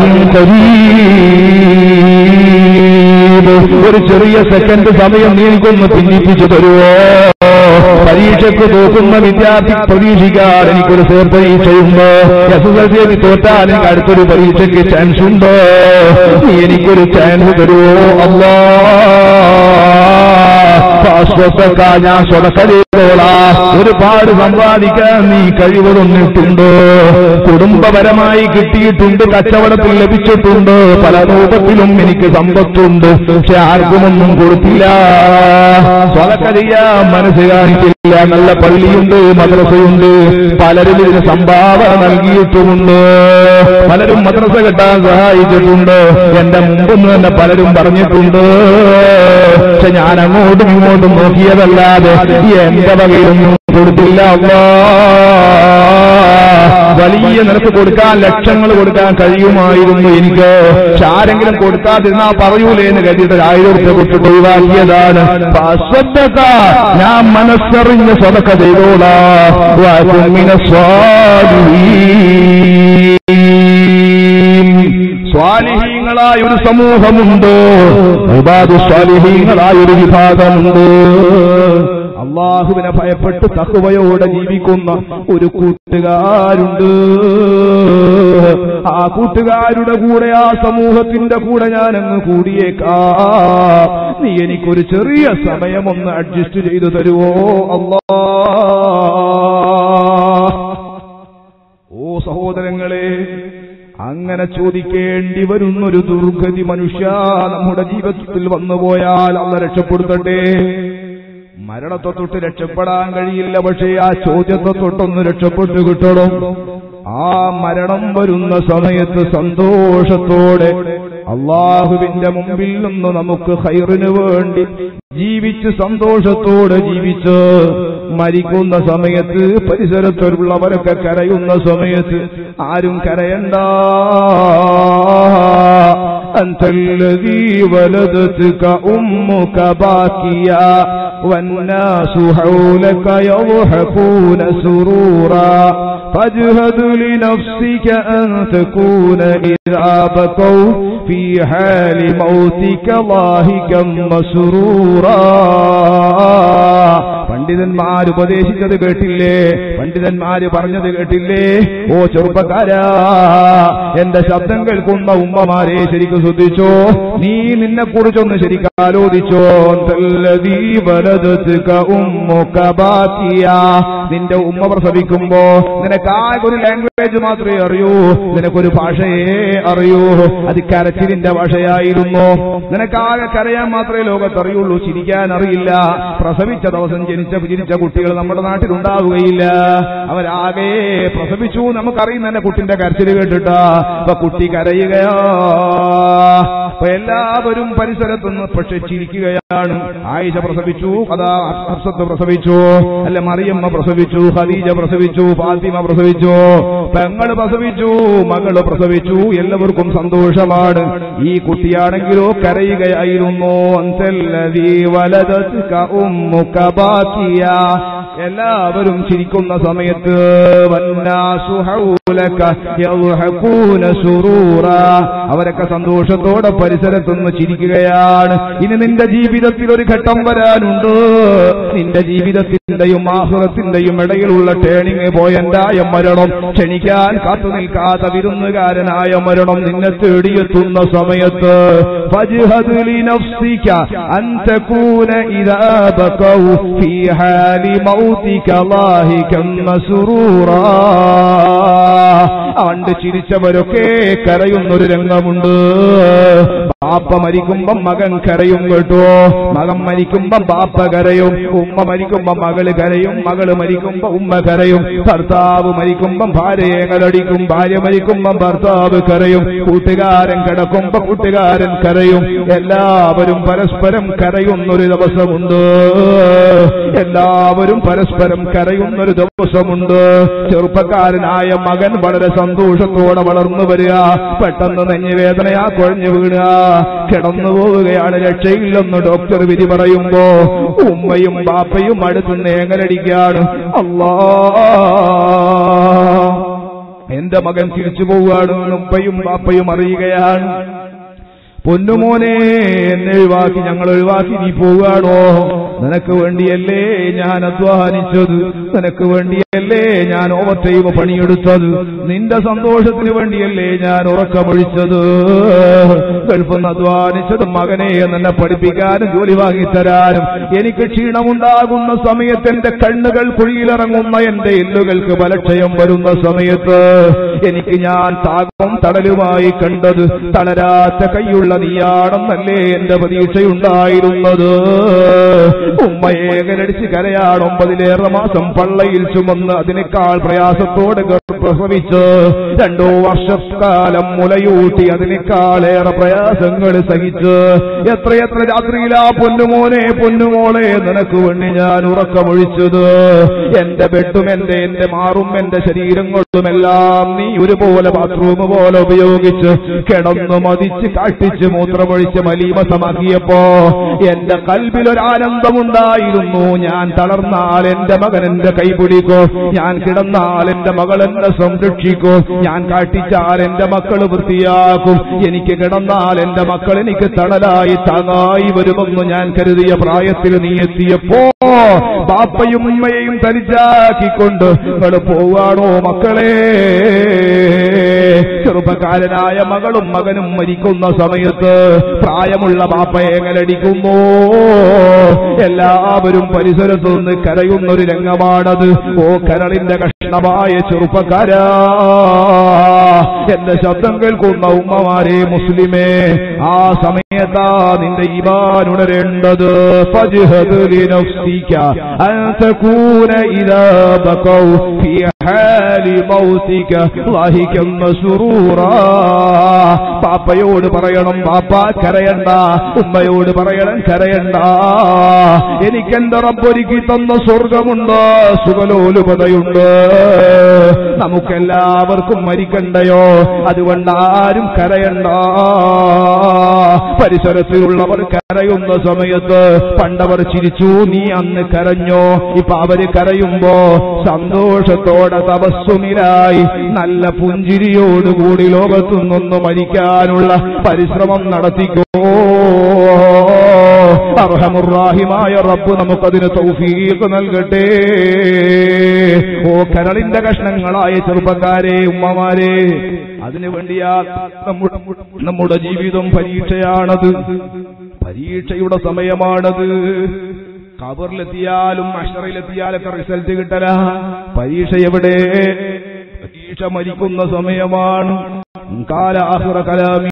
قريب ഒരു ചെറിയ സെക്കൻഡ് സമയം നീ എനിക്കൊന്ന് പിന്നിപ്പിച്ചു തരുവോ പരീക്ഷയ്ക്ക് നോക്കുന്ന വിദ്യാർത്ഥി പ്രതീക്ഷിക്കാൻ എനിക്കൊരു സേർ പരീക്ഷയുണ്ടോ എസ് എസ് എൽ സി തോറ്റാൽ എനിക്ക് അടുത്തൊരു പരീക്ഷയ്ക്ക് ചാൻസ് ഉണ്ടോ നീ എനിക്കൊരു ചാൻസ് തരുവോ അല്ലാ ശാശ്വതക്ക ഞാൻ സ്വതക്കരയോളാ ഒരുപാട് സമ്പാദിക്കാൻ നീ കഴിവ് തന്നിട്ടുണ്ടോ കുടുംബപരമായി കിട്ടിയിട്ടുണ്ട് കച്ചവടത്തിൽ ലഭിച്ചിട്ടുണ്ട് പല രൂപത്തിലും എനിക്ക് സമ്പത്തുണ്ട് പക്ഷെ ആർക്കുമൊന്നും കൊടുത്തില്ല സ്വതക്ക ചെയ്യാൻ മനസ്സ് കാണിച്ചില്ല നല്ല പള്ളിയുണ്ട് മദ്രസയുണ്ട് പലരും ഇതിന് സംഭാവന നൽകിയിട്ടുമുണ്ട് പലരും മദ്രസ കെട്ടാൻ സഹായിച്ചിട്ടുണ്ട് എന്റെ മുമ്പെന്ന് തന്നെ പലരും പറഞ്ഞിട്ടുണ്ട് പക്ഷെ ഞാൻ അങ്ങോട്ടും ഇങ്ങോട്ടും നോക്കിയതല്ലാതെ എന്റെ വകയൊന്നും കൊടുത്തില്ല അല്ലാ വലിയ നിനക്ക് കൊടുക്കാൻ ലക്ഷങ്ങൾ കൊടുക്കാൻ കഴിയുമായിരുന്നു എനിക്ക് പക്ഷെ ആരെങ്കിലും കൊടുക്കാതിരുന്നാ പറയൂലേ എന്ന് കരുതിയിട്ട് ആയിരം റുപ്യ കൊടുത്തിട്ട് ഒഴിവാക്കിയതാണ് അപ്പൊ അശ്രദ്ധത ഞാൻ മനസ്സറിഞ്ഞ് സ്വതക്ക ചെയ്തോളാ വാക്കുമിന സ്വാധീ സ്വാലിഹീങ്ങളായ ഒരു സമൂഹമുണ്ട് ഒരുപാട് സ്വാലിഹീങ്ങളായ ഒരു വിഭാഗമുണ്ട് അള്ളാഹുവിനെ ഭയപ്പെട്ട് തഹുവയോടെ ജീവിക്കുന്ന ഒരു കൂട്ടുകാരുണ്ട് ആ കൂട്ടുകാരുടെ കൂടെ ആ സമൂഹത്തിന്റെ കൂടെ ഞാനങ്ങ് കൂടിയേക്കാം നീ എനിക്കൊരു ചെറിയ സമയമൊന്ന് അഡ്ജസ്റ്റ് ചെയ്തു തരുവോ അള്ളാ ഓ സഹോദരങ്ങളെ അങ്ങനെ ചോദിക്കേണ്ടി വരുന്നൊരു ദുർഗതി മനുഷ്യ നമ്മുടെ ജീവിതത്തിൽ വന്നുപോയാൽ അല്ല രക്ഷപ്പെടുത്തട്ടെ മരണത്തെ തൊട്ട് രക്ഷപ്പെടാൻ കഴിയില്ല പക്ഷേ ആ ചോദ്യത്തെ തൊട്ടൊന്ന് രക്ഷപ്പെട്ടു കിട്ടണം ആ മരണം വരുന്ന സമയത്ത് സന്തോഷത്തോടെ അള്ളാഹുവിന്റെ മുമ്പിൽ നിന്ന് നമുക്ക് ഹൈറിന് വേണ്ടി ജീവിച്ച് സന്തോഷത്തോടെ ജീവിച്ച് മരിക്കുന്ന സമയത്ത് പരിസരത്തുള്ളവരൊക്കെ കരയുന്ന സമയത്ത് ആരും കരയണ്ട أنت الذي ولدتك أمك باكيا والناس حولك يضحكون سرورا فاجهد لنفسك أن تكون إذا بكوا في حال موتك ضاحكا مسرورا പണ്ഡിതന്മാർ ഉപദേശിച്ചത് കേട്ടില്ലേ പണ്ഡിതന്മാര് പറഞ്ഞത് കേട്ടില്ലേ ഓ ചെറുപ്പക്കാരാ എന്റെ ശബ്ദം കേൾക്കുന്ന ഉമ്മമാരെ ശരിക്കും ശ്രദ്ധിച്ചോ നീ നിന്നെ കുറിച്ചൊന്ന് ശരിക്കും ആലോചിച്ചോ തല്ലദീ വലദതുക ഉമ്മുക ബാക്കിയാ. നിന്റെ ഉമ്മ പ്രസവിക്കുമ്പോ നിനക്കാകെ ഒരു ലാംഗ്വേജ് മാത്രമേ അറിയൂ നിനക്കൊരു ഭാഷയെ അറിയൂ അത് കരച്ചിലിന്റെ ഭാഷയായിരുന്നു നിനക്കാകെ കരയാൻ മാത്രമേ ലോകത്ത് അറിയുള്ളൂ ചിരിക്കാൻ അറിയില്ല പ്രസവിച്ച ദിവസം ജനിച്ച ജനിച്ച കുട്ടികൾ നമ്മുടെ നാട്ടിൽ ഉണ്ടാവുകയില്ല അവരാകെ പ്രസവിച്ചു നമുക്കറിയുന്ന തന്നെ കുട്ടിന്റെ കരച്ചിൽ കേട്ടിട്ടാ അപ്പൊ കുട്ടി കരയുകയാ അപ്പൊ എല്ലാവരും പരിസരത്തുനിന്ന് പക്ഷെ ചിരിക്കുകയാണ് ആയിഷ പ്രസവിച്ചു അതാ ഹഫ്സത്ത് പ്രസവിച്ചു അല്ല മറിയമ്മ പ്രസവിച്ചു ഖദീജ പ്രസവിച്ചു ഫാത്തിമ പ്രസവിച്ചു പെങ്ങള് പ്രസവിച്ചു മകള് പ്രസവിച്ചു എല്ലാവർക്കും സന്തോഷമാണ് ഈ കുട്ടിയാണെങ്കിലോ കരയുകയായിരുന്നു അന്തല്ലദീ വലദത്ക ഉമ്മുക ബാക്കിയാ എല്ലാവരും ചിരിക്കുന്ന സമയത്ത് വന്നാസു ഹൗലക യദ്ഹഖൂന സുറൂറാ അവരൊക്കെ സന്തോഷത്തോടെ പരിസരത്തുനിന്ന് ചിരിക്കുകയാണ് ഇനി നിന്റെ ജീവിതത്തിൽ ഒരു ഘട്ടം വരാനുണ്ട് നിന്റെ ജീവിതത്തിന്റെയും ആഹുറത്തിന്റെയും ഇടയിലുള്ള ടേണിങ് പോയന്റായ മരണം ക്ഷണിക്കാൻ കാത്തു നിൽക്കാത്ത വിരുന്നുകാരനായ മരണം നിന്നെ തേടിയെത്തുന്ന സമയത്ത് ഫജ്ഹദ് ലിനഫ്സിക അൻ തകൂന ഇദാ ബഖൗ ഫീ ഹാലി മൗതിക ലാഹികം മസ്റൂറാ അവണ്ട് ചിരിച്ചവരൊക്കെ കരയുന്നൊരു രംഗമുണ്ട് ബാപ്പ മരിക്കുമ്പം മകൻ കരയും കേട്ടോ മകൻ മരിക്കുമ്പം ബാപ്പ കരയും ഉമ്മ മരിക്കുമ്പം മകള് കരയും മകള് മരിക്കുമ്പം ഉമ്മ കരയും ഭർത്താവ് മരിക്കുമ്പം ഭാര്യയെ കലടിക്കും ഭാര്യ മരിക്കുമ്പം ഭർത്താവ് കരയും കൂട്ടുകാരൻ കിടക്കുമ്പോ കൂട്ടുകാരൻ കരയും എല്ലാവരും പരസ്പരം കരയുന്നൊരു ദിവസമുണ്ട് എല്ലാവരും പരസ്പരം കരയുന്നൊരു ദിവസമുണ്ട് ചെറുപ്പക്കാരനായ മകൻ വളരെ സന്തോഷത്തോടെ വളർന്നു വരിക പെട്ടെന്ന് നെഞ്ഞുവേദനയാ കുഴഞ്ഞു വീണുക കിടന്നു പോവുകയാണ് രക്ഷയില്ലെന്ന് ഡോക്ടർ വിധി പറയുമ്പോ ഉമ്മയും ബാപ്പയും അടുത്ത് നേങ്ങലടിക്കാണ് അല്ലാ എന്റെ മകൻ തിരിച്ചു പോവുകയാണ് ഉപ്പയും ബാപ്പയും അറിയുകയാണ് പൊന്നുമോനെ എന്നെ ഒഴിവാക്കി ഞങ്ങൾ ഒഴിവാക്കി നീ പോവുകയാണോ നിനക്ക് വേണ്ടിയല്ലേ ഞാൻ അധ്വാനിച്ചത് നിനക്ക് വേണ്ടിയല്ലേ ഞാൻ ഓവർ ടൈം പണിയെടുത്തത് നിന്റെ സന്തോഷത്തിന് വേണ്ടിയല്ലേ ഞാൻ ഉറക്കമൊഴിച്ചത് ഗൾഫിൽ നിന്ന് അധ്വാനിച്ചത് മകനെ എന്നെ പഠിപ്പിക്കാനും ജോലി വാങ്ങിത്തരാനും എനിക്ക് ക്ഷീണമുണ്ടാകുന്ന സമയത്ത് എന്റെ കണ്ണുകൾ കുഴിയിലിറങ്ങുന്ന എന്റെ എല്ലുകൾക്ക് ബലക്ഷയം വരുന്ന സമയത്ത് എനിക്ക് ഞാൻ താകം തടലുമായി കണ്ടത് തളരാത്ത കൈയുള്ള നീയാണെന്നല്ലേ എന്റെ പ്രതീക്ഷയുണ്ടായിരുന്നത് ഉമ്മയെ കരടിച്ച് കരയാണ് ഒമ്പതിലേറെ മാസം പള്ളയിൽ ചുമന്ന് അതിനേക്കാൾ പ്രയാസത്തോടെ ഗർഭ- പ്രസവിച്ച് രണ്ടോ വർഷക്കാലം മുലയൂട്ടി അതിനേക്കാളേറെ പ്രയാസങ്ങൾ സഹിച്ച് എത്രയെത്ര രാത്രിയിലാ പൊന്നുമോനെ പൊന്നുമോളെ നിനക്ക് വേണ്ടി ഞാൻ ഉറക്കമൊഴിച്ചത് എന്റെ ബെഡും എന്റെ എന്റെ മാറും എന്റെ ശരീരങ്ങളുമെല്ലാം നീ ഒരുപോലെ ബാത്റൂം പോലെ ഉപയോഗിച്ച് കിടന്നു മതിച്ച് കാട്ടിച്ച് മൂത്രമൊഴിച്ച് മലീമസമാക്കിയപ്പോ എന്റെ കൽബിലൊരാനന്ദമുണ്ടായിരുന്നു ഞാൻ തളർന്നാൽ എന്റെ മകൻ എന്റെ കൈ പിടിക്കോ ഞാൻ കിടന്നാൽ എന്റെ മകൾ എന്നെ സംരക്ഷിക്കോ ഞാൻ കാട്ടിച്ചാൽ എന്റെ മക്കൾ വൃത്തിയാക്കും എനിക്ക് കിടന്നാൽ എന്റെ മക്കൾ എനിക്ക് തണലായി താങ്ങായി വരുമെന്ന് ഞാൻ കരുതിയ പ്രായത്തിൽ നീ എത്തിയപ്പോ ബാപ്പയും ഉമ്മയെയും തനിച്ചാക്കിക്കൊണ്ട് നിങ്ങൾ പോവാണോ മക്കളെ ചെറുപ്പക്കാരനായ മകളും മകനും മരിക്കുന്ന സമയത്ത് പ്രായമുള്ള ബാപ്പയെ എങ്ങനടിക്കുന്നു എല്ലാവരും പരിസരത്തു നിന്ന് കരയുന്നൊരു രംഗമാണത് ഓ കരളിന്റെ കഷ്ണമായ ചെറുപ്പക്കാരാ എന്റെ ശബ്ദം കേൾക്കുന്ന ഉമ്മമാരെ മുസ്ലിമേ ആ സമയത്താ നിന്റെ ഈമാൻ ഉണരേണ്ടത് ഫജ്ഹദ് ലിനഫ്സിക അൻ തകൂന ഇദാ ബഖൗ ഫീ ഹാലി മൗതിക ളാഹികം മസ്റൂറാ പാപ്പയോട് പറയണം പാപ്പ കരയണ്ട ഉമ്മയോട് പറയണം കരയണ്ട എനിക്കെന്റെ റബ്ബൊരുക്കി തന്ന സ്വർഗമുണ്ട് സുഖലോലുപതയുണ്ട് നമുക്കെല്ലാവർക്കും മരിക്കണ്ടേ കരഞ്ഞോ അതുകൊണ്ട് ആരും കരയണ്ട പരിസരത്തിലുള്ളവർ കരയുന്ന സമയത്ത് പണ്ടവർ ചിരിച്ചു നീ അന്ന് കരഞ്ഞോ ഇപ്പൊ അവര് കരയുമ്പോ സന്തോഷത്തോടെ തപസ്സുമിലായി നല്ല പുഞ്ചിരിയോടുകൂടി ലോകത്തു നിന്ന് മരിക്കാനുള്ള പരിശ്രമം നടത്തിക്കോ അർഹമുറാഹിമായ റബ്ബ് നമുക്കതിന് തൗഫീഖ് നൽകട്ടെ ഓ കരളിന്റെ കഷ്ണങ്ങളായ ചെറുപ്പക്കാരെ ഉമ്മമാരെ അതിനു വേണ്ടിയാ നമ്മുടെ നമ്മുടെ ജീവിതം പരീക്ഷയാണത് പരീക്ഷയുടെ സമയമാണത് കബറിലെത്തിയാലും അഷറിലെത്തിയാലൊക്കെ റിസൾട്ട് കിട്ടല പരീക്ഷ എവിടെ പരീക്ഷ മരിക്കുന്ന സമയമാണ് കാലാഹുറ കലാമി